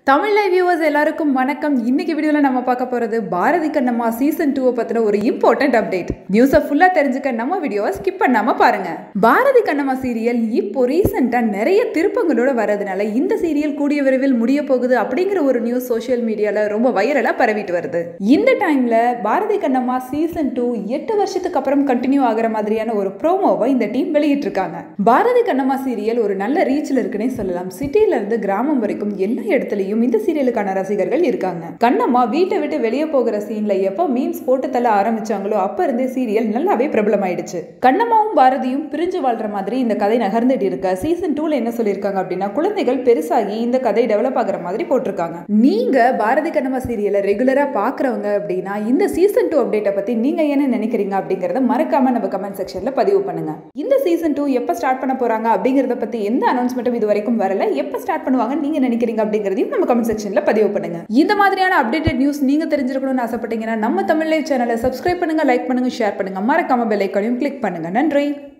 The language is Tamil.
தமிழ் லைவ் வியூவர்ஸ் எல்லாருக்கும் வணக்கம் இன்னைக்கு வீடியோவில் நம்ம பார்க்க போகிறது பாரதி கண்ணம்மா சீசன் டூவை பற்றின ஒரு இம்பார்ட்டன்ட் அப்டேட் நியூஸை ஃபுல்லாக தெரிஞ்சுக்க நம்ம வீடியோவை ஸ்கிப் பண்ணாமல் பாருங்க பாரதி கண்ணம்மா சீரியல் இப்போ ரீசெண்டாக நிறைய திருப்பங்களோட வரதுனால இந்த சீரியல் கூடிய விரைவில் முடிய போகுது அப்படிங்கிற ஒரு நியூஸ் சோஷியல் மீடியாவில் ரொம்ப வைரலாக பரவிட்டு வருது இந்த டைமில் பாரதி கண்ணம்மா சீசன் டூ எட்டு வருஷத்துக்கு அப்புறம் கண்டினியூ ஆகிற மாதிரியான ஒரு ப்ரோமோவை இந்த டீம் வெளியிட்டிருக்காங்க பாரதி கண்ணம்மா சீரியல் ஒரு நல்ல ரீச்சில் இருக்குன்னே சொல்லலாம் சிட்டில இருந்து கிராமம் வரைக்கும் எல்லா இடத்துலையும் இந்த சீரியலுக்கான ரசிகர்கள் இருக்காங்க கண்ணம்மா வீட்டை விட்டு வெளியே போகிற சீன்ல எப்போ மீம்ஸ் போட்டு தள்ள ஆரம்பிச்சாங்களோ அப்ப இருந்தே சீரியல் நல்லாவே பிரபலமாயிடுச்சு கண்ணம்மாவும் பாரதியும் பிரிஞ்சு வாழ்ற மாதிரி இந்த கதை நகர்ந்துட்டு இருக்க சீசன் டூல என்ன சொல்லியிருக்காங்க அப்படின்னா குழந்தைகள் பெருசாகி இந்த கதை டெவலப் ஆகுற மாதிரி போட்டிருக்காங்க நீங்க பாரதி கண்ணம்மா சீரியலை ரெகுலரா பாக்குறவங்க அப்படின்னா இந்த சீசன் டூ அப்டேட்டை பத்தி நீங்க என்ன நினைக்கிறீங்க அப்படிங்கறத மறக்காம நம்ம கமெண்ட் செக்ஷன்ல பதிவு பண்ணுங்க இந்த சீசன் டூ எப்ப ஸ்டார்ட் பண்ண போறாங்க அப்படிங்கறத பத்தி எந்த அனௌன்ஸ்மெண்ட்டும் இது வரைக்கும் வரல எப்ப ஸ்டார்ட் பண்ணுவாங்க நீங்க நினைக்கிறீங்க அப்படிங்கறதையும் நம்ம கமெண்ட் செக்ஷன்ல பதிவு பண்ணுங்க இந்த மாதிரியான அப்டேட்டட் நியூஸ் நீங்க தெரிஞ்சிருக்கணும்னு ஆசைப்பட்டீங்கன்னா நம்ம தமிழ் லைவ் சேனலை சப்ஸ்கிரைப் பண்ணுங்க லைக் பண்ணுங்க ஷேர் பண்ணுங்க மறக்காம பெல் ஐக்கானையும் கிளிக் பண்ணுங்க நன்றி